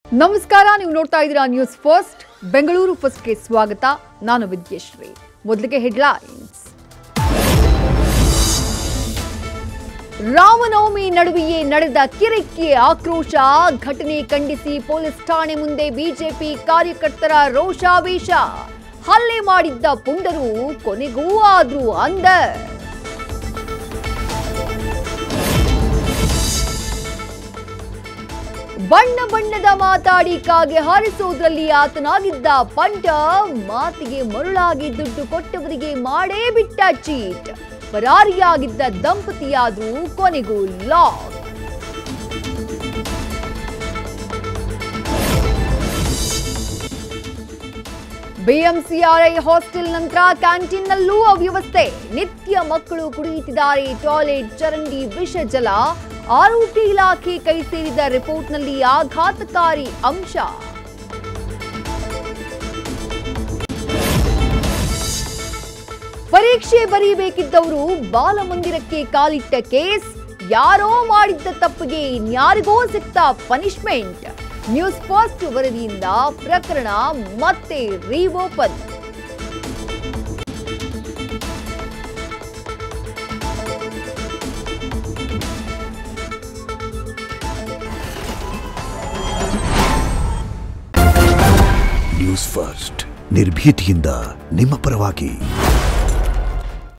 ನಮಸ್ಕಾರ ನೀವು ನೋಡ್ತಾ ಇದ್ದೀರಾ ನ್ಯೂಸ್ ಫಸ್ಟ್ ಬೆಂಗಳೂರು ಫಸ್ಟ್ಗೆ ಸ್ವಾಗತ ನಾನು ವಿದ್ಯಶ್ರೀ ಮೊದಲಿಗೆ ಹೆಡ್ಲೈನ್ಸ್ ರಾಮನವಮಿ ನಡುವೆಯೇ ನಡೆದ ಕಿರಿಕಿಯ ಆಕ್ರೋಶ ಘಟನೆ ಖಂಡಿಸಿ ಪೊಲೀಸ್ ಠಾಣೆ ಮುಂದೆ ಬಿಜೆಪಿ ಕಾರ್ಯಕರ್ತರ ರೋಷಾವೇಶ ಹಲ್ಲೆ ಮಾಡಿದ್ದ ಪುಂಡರು ಕೊನೆಗೂ ಆದ್ರೂ ಅಂದ ಬಣ್ಣ ಬಣ್ಣದ ಮಾತಾಡಿ ಕಾಗೆ ಹಾರಿಸೋದ್ರಲ್ಲಿ ಆತನಾಗಿದ್ದ ಪಂಟ ಮಾತಿಗೆ ಮರುಳಾಗಿ ದುಡ್ಡು ಕೊಟ್ಟವರಿಗೆ ಮಾಡೇ ಬಿಟ್ಟ ಚೀಟ್ ಪರಾರಿಯಾಗಿದ್ದ ದಂಪತಿಯಾದ್ರೂ ಕೊನೆಗೂ ಲಾಕ್ ಬಿಎಂಸಿಆರ್ಐ ಹಾಸ್ಟೆಲ್ ನಂತರ ಕ್ಯಾಂಟೀನ್ನಲ್ಲೂ ಅವ್ಯವಸ್ಥೆ ನಿತ್ಯ ಮಕ್ಕಳು ಕುಡಿಯುತ್ತಿದ್ದಾರೆ ಟಾಯ್ಲೆಟ್ ಚರಂಡಿ ವಿಷ ಜಲ ಆರೋಗ್ಯ ಇಲಾಖೆ ಕೈ ಸೇರಿದ ರಿಪೋರ್ಟ್ನಲ್ಲಿ ಆಘಾತಕಾರಿ ಅಂಶ ಪರೀಕ್ಷೆ ಬರೀಬೇಕಿದ್ದವರು ಬಾಲಮಂದಿರಕ್ಕೆ ಕಾಲಿಟ್ಟ ಕೇಸ್ ಯಾರೋ ಮಾಡಿದ್ದ ತಪ್ಪಿಗೆ ಇನ್ಯಾರಿಗೋ ಸಿಕ್ತ ಪನಿಷ್ಮೆಂಟ್ ನ್ಯೂಸ್ ಫಸ್ಟ್ ವರದಿಯಿಂದ ಪ್ರಕರಣ ಮತ್ತೆ ರೀಓಪನ್ ನ್ಯೂಸ್ ಫಸ್ಟ್ ನಿರ್ಭೀತಿಯಿಂದ ನಿಮ್ಮ ಪರವಾಗಿ